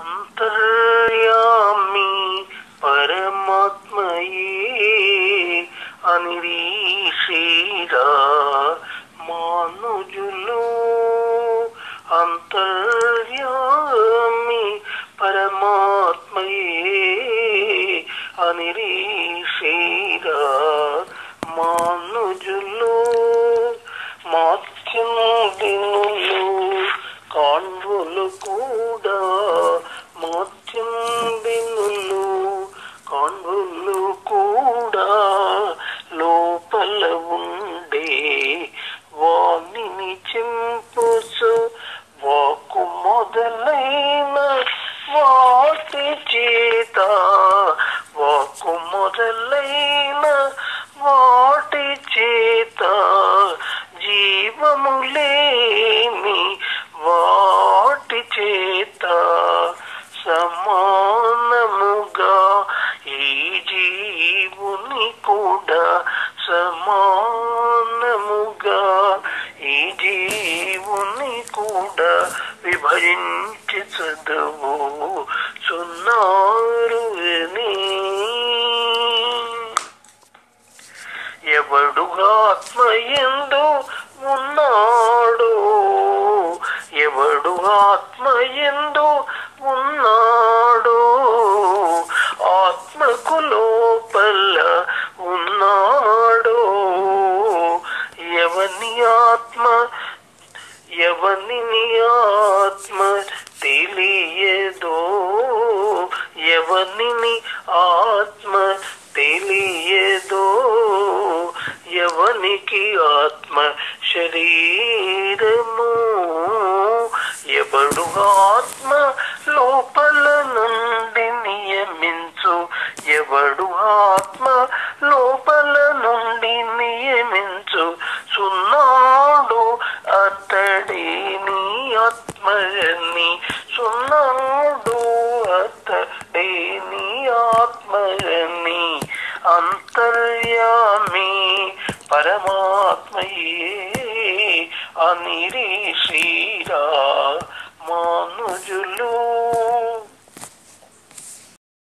అంతర్యామి పరమాత్మయే అనిరీశీరా మానుజులు అంతర్యామి పరమాత్మయే అనిరీశీరా మానుజులు మాత్యం దినులు కాన్వులు కూడా మాత్యం దినులు కాన్వులు కూడా లోపల ఉండే వాణిని చింపుసు వాకు మొదలైన వాటి చేత వాకు మొదలైన వాటి చేత జీవము లేని వాటి చేత సమానముగా ఈ జీవుని కూడా సమానముగా ఈ జీవుని కూడా విభజించి చదువు సున్నారు అని ఎవడు ఆత్మయందు ఉన్నాడు ఎవడు ఆత్మయందు ఉన్నాడు ఆత్మకు లోపల ఉన్నాడు ఎవని ఆత్మ ఎవని ఆత్మ తెలియదో ఎవని ఆత్మ తెలియదో ఎవనికి ఆత్మ శరీరము ఎవడు ఆత్మ లోపల నుండి నియమించు ఎవడు ఆత్మ లోపల నుండి నియమించు సున్నాడు అతడి నీ ఆత్మని సున్నాడు అతడి నీ ఆత్మని అంతర్యామి పరమాత్మయే అనిరీశీరా మానుజులు